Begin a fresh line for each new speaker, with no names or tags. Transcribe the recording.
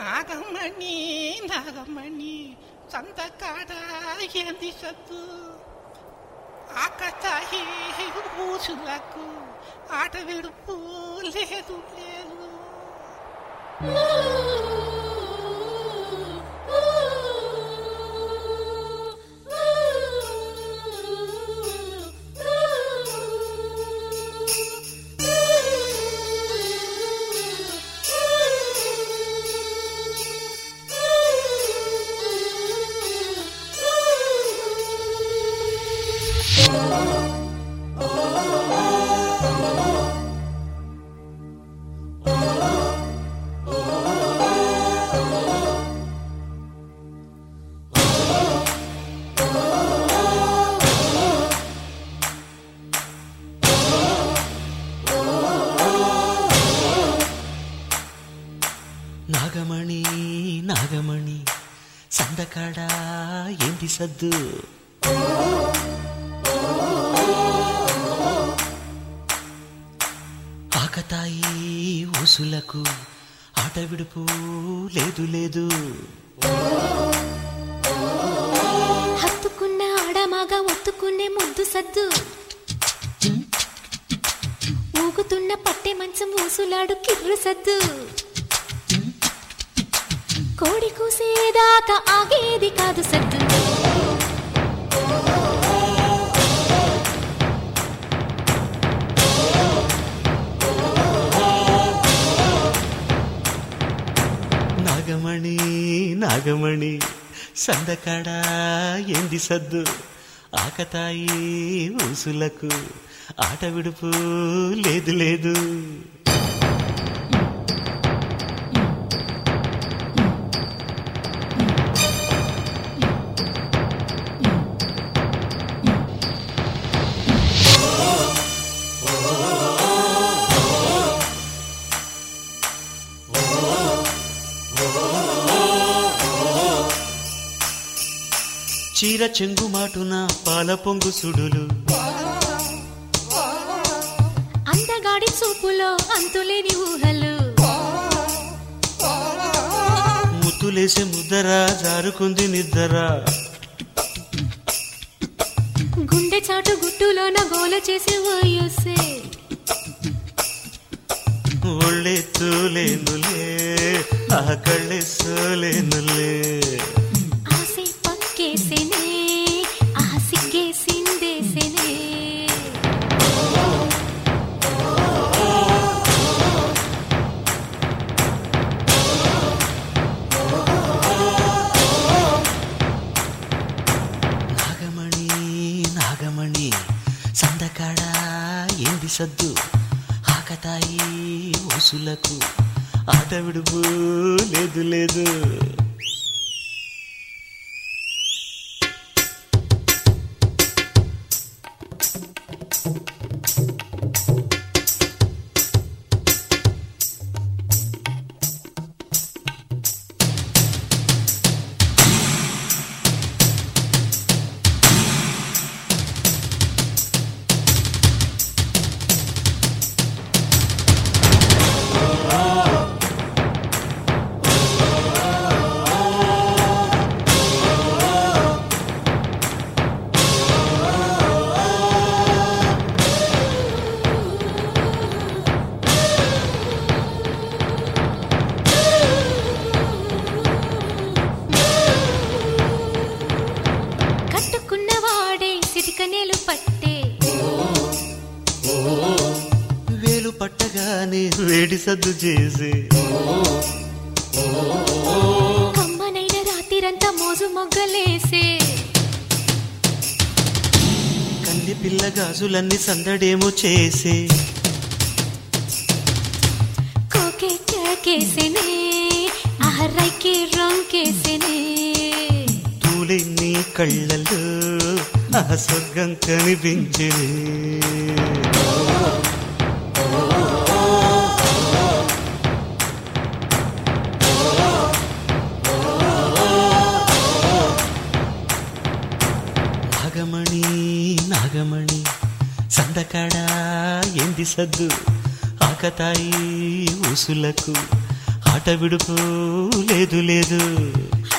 నాగమణి నాగమణి సంతకాడ ఏంది సత్తు ఆకతాయి ఊసులకు ఆట విడుపు లేదు లేదు
నాగమణి నాగమణి సందకాడ ఏంటి సద్దు ఆకతాయి ఊసులకు ఆట విడుపు లేదు లేదు
హత్తుకున్న ఆడమాగ ఒత్తుకునే ముద్దు సద్దు ఊగుతున్న పట్టె మంచం ఊసులాడు కిర్రు సద్దు కోడి కూసేదాకా ఆగేది కాదు సద్దు
నాగమణి నాగమణి సందకాడ ఏంది సద్దు ఆకతాయి ఊసులకు ఆట విడుపు లేదు లేదు చీర చెంగు మాటున పాల పొంగు సుడులు
అందగాడి చూపులో అంతులేని ఊహలు
ముద్దులేసే ముద్దరా జారుకుంది నిద్దరా
గుండె చాటు గుట్టులోన గోల చేసి ఓయూసే
ఒళ్ళెత్తులేనులే ఆ కళ్ళెస్సలేనులే
ఆసే పక్కేసేనే ఆ సిగ్గేసిందేసేనే
నాగమణి నాగమణి సందకాడ ఏంది సద్దు ఆకతాయి ఊసులకు ఆట విడుపు లేదు లేదు
కట్టుకున్నవాడే సిటికనేలు పట్టే
వేలు పట్టగానే వేడి సద్దు చేసి
కమ్మనైన రాత్రిరంతా మోజు మొగ్గలేసే
కన్నె పిల్ల గాజులన్నీ సందడేమో చేసే
కోకే కేసేనే ఆహర్రైకి రొంకేసేనే
తూలే నీ కళ్ళల్లో ఆ స్వర్గం కనిపించే నాగమణి నాగమణి సందకాడ ఏంది సద్దు ఆకతాయి ఊసులకు ఆట విడుపు లేదు లేదు